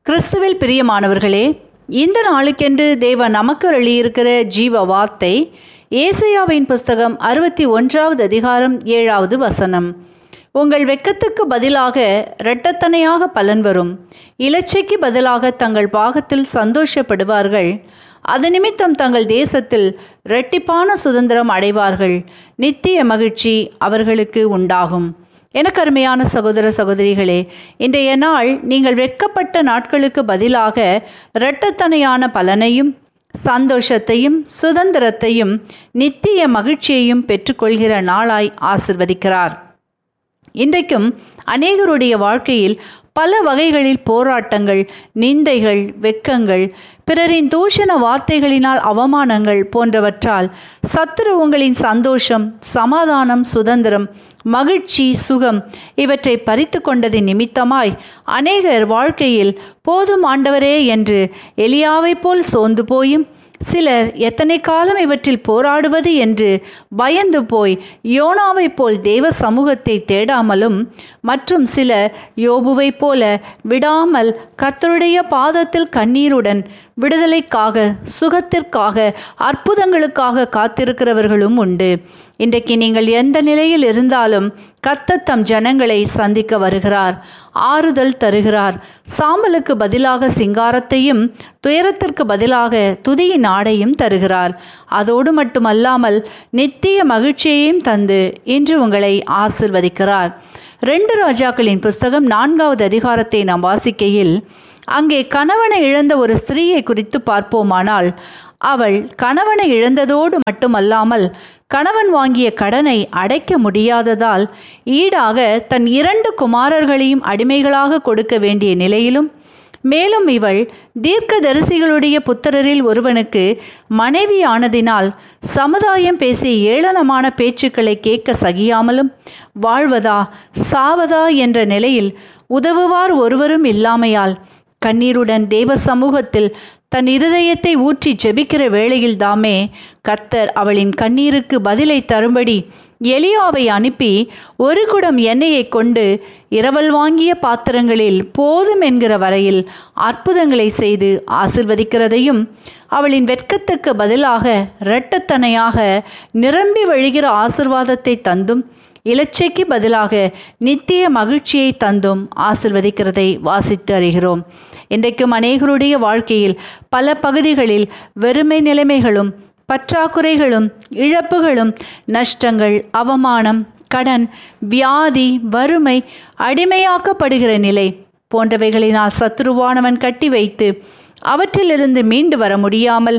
கிறிஸ்துவில் பிரியமானவர்களே இந்த நாளுக்கென்று தேவன் நமக்கு அருளியிருக்கிற ஜீவ வார்த்தை ஏசையாவின் புஸ்தகம் அறுபத்தி ஒன்றாவது அதிகாரம் ஏழாவது வசனம் உங்கள் வெட்கத்துக்கு பதிலாக இரட்டத்தனையாக பலன் வரும் இலச்சைக்கு பதிலாக தங்கள் பாகத்தில் சந்தோஷப்படுவார்கள் அது நிமித்தம் தங்கள் தேசத்தில் இரட்டிப்பான சுதந்திரம் அடைவார்கள் நித்திய மகிழ்ச்சி அவர்களுக்கு உண்டாகும் எனக்கு அருமையான சகோதர சகோதரிகளே இன்றைய நாள் நீங்கள் வெட்கப்பட்ட நாட்களுக்கு பதிலாக இரட்டத்தனையான பலனையும் சந்தோஷத்தையும் சுதந்திரத்தையும் நித்திய மகிழ்ச்சியையும் பெற்றுக்கொள்கிற நாளாய் ஆசிர்வதிக்கிறார் இன்றைக்கும் அநேகருடைய வாழ்க்கையில் பல வகைகளில் போராட்டங்கள் நிந்தைகள் வெக்கங்கள் பிறரின் தூஷண வார்த்தைகளினால் அவமானங்கள் போன்றவற்றால் சத்துரு உங்களின் சந்தோஷம் சமாதானம் சுதந்திரம் மகிழ்ச்சி சுகம் இவற்றை பறித்து கொண்டதின் நிமித்தமாய் அநேகர் வாழ்க்கையில் போதும் ஆண்டவரே என்று எலியாவைப் போல் சோர்ந்து போயும் சிலர் எத்தனை காலம் இவற்றில் போராடுவது என்று பயந்து போய் யோனாவைப் போல் தேவ சமூகத்தை தேடாமலும் மற்றும் சிலர் யோபுவைப் போல விடாமல் கத்தருடைய பாதத்தில் கண்ணீருடன் விடுதலைக்காக சுகத்திற்காக அற்புதங்களுக்காக காத்திருக்கிறவர்களும் உண்டு இன்றைக்கு நீங்கள் எந்த நிலையில் இருந்தாலும் கர்த்தர் தம் ஜனங்களை சந்திக்க வருகிறார் ஆறுதல் தருகிறார் சாம்பலுக்கு பதிலாக சிங்காரத்தையும் துயரத்திற்கு பதிலாக துதியின் ஆடையும் தருகிறார் அதோடு மட்டுமல்லாமல் நித்திய மகிழ்ச்சியையும் தந்து இன்று உங்களை ஆசிர்வதிக்கிறார் ரெண்டு ராஜாக்களின் புஸ்தகம் நான்காவது அதிகாரத்தை நாம் வாசிக்கையில் அங்கே கணவனை இழந்த ஒரு ஸ்திரீயை குறித்து பார்ப்போமானால் அவள் கணவனை இழந்ததோடு மட்டுமல்லாமல் கணவன் வாங்கிய கடனை அடைக்க முடியாததால் ஈடாக தன் இரண்டு குமாரர்களையும் அடிமைகளாக கொடுக்க வேண்டிய நிலையிலும் மேலும் இவள் தீர்க்கதரிசிகளுடைய புத்திரரில் ஒருவனுக்கு மனைவி ஆனதினால் சமுதாயம் பேசிய ஏளனமான பேச்சுக்களை கேட்க சகியாமலும் வாழ்வதா சாவதா என்ற நிலையில் உதவுவார் ஒருவரும் இல்லாமையால் கண்ணீருடன் தேவ சமூகத்தில் தன் இருதயத்தை ஊற்றி ஜெபிக்கிற வேளையில் தாமே கர்த்தர் அவளின் கண்ணீருக்கு பதிலை தரும்படி எலியாவை அனுப்பி ஒரு குடம் எண்ணெயை கொண்டு இரவல் வாங்கிய பாத்திரங்களில் போதும் என்கிற வரையில் அற்புதங்களை செய்து ஆசிர்வதிக்கிறதையும் அவளின் வெட்கத்துக்கு பதிலாக இரட்டத்தனையாக நிரம்பி வழிகிற ஆசிர்வாதத்தை தந்தும் இலச்சைக்கு பதிலாக நித்திய மகிழ்ச்சியை தந்தும் ஆசிர்வதிக்கிறதை வாசித்து அறிகிறோம் இன்றைக்கும் அநேகருடைய வாழ்க்கையில் பல பகுதிகளில் வெறுமை நிலைமைகளும் பற்றாக்குறைகளும் இழப்புகளும் நஷ்டங்கள் அவமானம் கடன் வியாதி வறுமை அடிமையாக்கப்படுகிற நிலை போன்றவைகளினால் சத்துருவானவன் கட்டி வைத்து அவற்றிலிருந்து மீண்டு வர முடியாமல்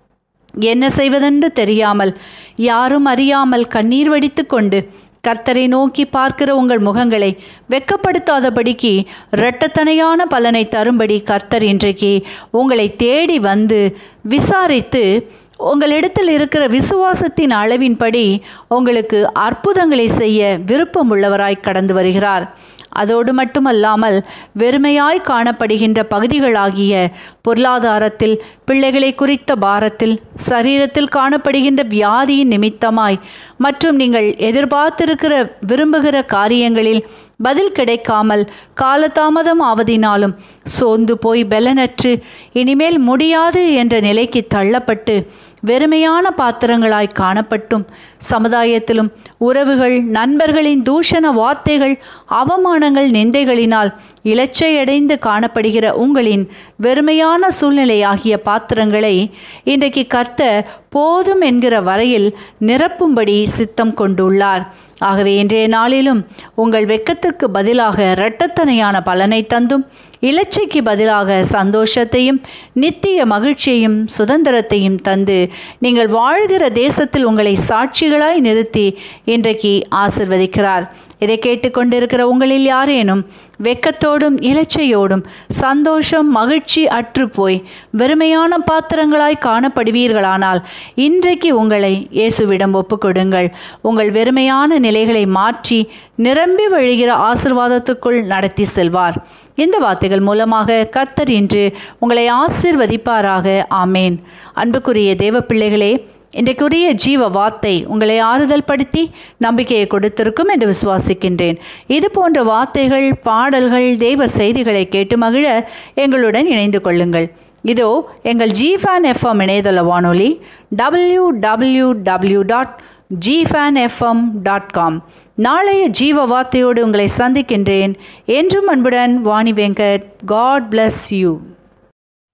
என்ன செய்வதென்று தெரியாமல் யாரும் அறியாமல் கண்ணீர் வடித்து கொண்டு கர்த்தரை நோக்கி பார்க்கிற உங்கள் முகங்களை வெக்கப்படுத்தாதபடிக்கு இரட்டத்தனையான பலனை தரும்படி கர்த்தர் இன்றைக்கு உங்களை தேடி வந்து விசாரித்து உங்களிடத்தில் இருக்கிற விசுவாசத்தின் அளவின்படி உங்களுக்கு அற்புதங்களை செய்ய விருப்பம் உள்ளவராய் கடந்து வருகிறார் அதோடு மட்டுமல்லாமல் வெறுமையாய் காணப்படுகின்ற பகுதிகளாகிய பொருளாதாரத்தில் பிள்ளைகளை குறித்த பாரத்தில் சரீரத்தில் காணப்படுகின்ற வியாதியின் நிமித்தமாய் மற்றும் நீங்கள் எதிர்பார்த்திருக்கிற விரும்புகிற காரியங்களில் பதில் கிடைக்காமல் காலதாமதம் ஆவதினாலும் சோர்ந்து போய் பெலனற்று இனிமேல் முடியாது என்ற நிலைக்கு தள்ளப்பட்டு வெறுமையான பாத்திரங்களாய் காணப்பட்டும் சமுதாயத்திலும் உறவுகள் நண்பர்களின் தூஷண வார்த்தைகள் அவமானங்கள் நிந்தைகளினால் இலச்சையடைந்து காணப்படுகிற உங்களின் வெறுமையான சூழ்நிலையாகிய பாத்திரங்களை இன்றைக்கு கத்த போதும் என்கிற வரையில் நிரப்பும்படி சித்தம் கொண்டுள்ளார் ஆகவே இன்றைய நாளிலும் உங்கள் வெக்கத்திற்கு பதிலாக இரட்டத்தனையான பலனை தந்தும் இலச்சைக்கு பதிலாக சந்தோஷத்தையும் நித்திய மகிழ்ச்சியையும் சுதந்திரத்தையும் தந்து நீங்கள் வாழ்கிற தேசத்தில் உங்களை சாட்சிகளாய் நிறுத்தி இன்றைக்கு ஆசிர்வதிக்கிறார் இதை கேட்டுக்கொண்டிருக்கிற உங்களில் யாரேனும் வெக்கத்தோடும் இலச்சையோடும் சந்தோஷம் மகிழ்ச்சி அற்று போய் வெறுமையான பாத்திரங்களாய் காணப்படுவீர்களானால் இன்றைக்கு உங்களை இயேசுவிடம் ஒப்புக்கொடுங்கள் உங்கள் வெறுமையான நிலைகளை மாற்றி நிரம்பி வழிகிற ஆசிர்வாதத்துக்குள் நடத்தி செல்வார் இந்த வார்த்தைகள் மூலமாக கர்த்தர் இன்று உங்களை ஆசிர்வதிப்பாராக ஆமேன் அன்புக்குரிய தேவ பிள்ளைகளே இன்றைக்குரிய ஜீவ வார்த்தை உங்களை ஆறுதல் படுத்தி நம்பிக்கையை கொடுத்திருக்கும் என்று விசுவாசிக்கின்றேன் இது போன்ற வார்த்தைகள் பாடல்கள் தெய்வ செய்திகளை கேட்டு மகிழ எங்களுடன் இணைந்து கொள்ளுங்கள் இதோ எங்கள் ஜிஃபேன் எஃப்எம் இணையதள வானொலி டபிள்யூ டபிள்யூ டபிள்யூ டாட் ஜிஃபேன் எஃப்எம் டாட் காம் நாளைய ஜீவ வார்த்தையோடு உங்களை சந்திக்கின்றேன் என்றும் அன்புடன் Vani Venkat God bless you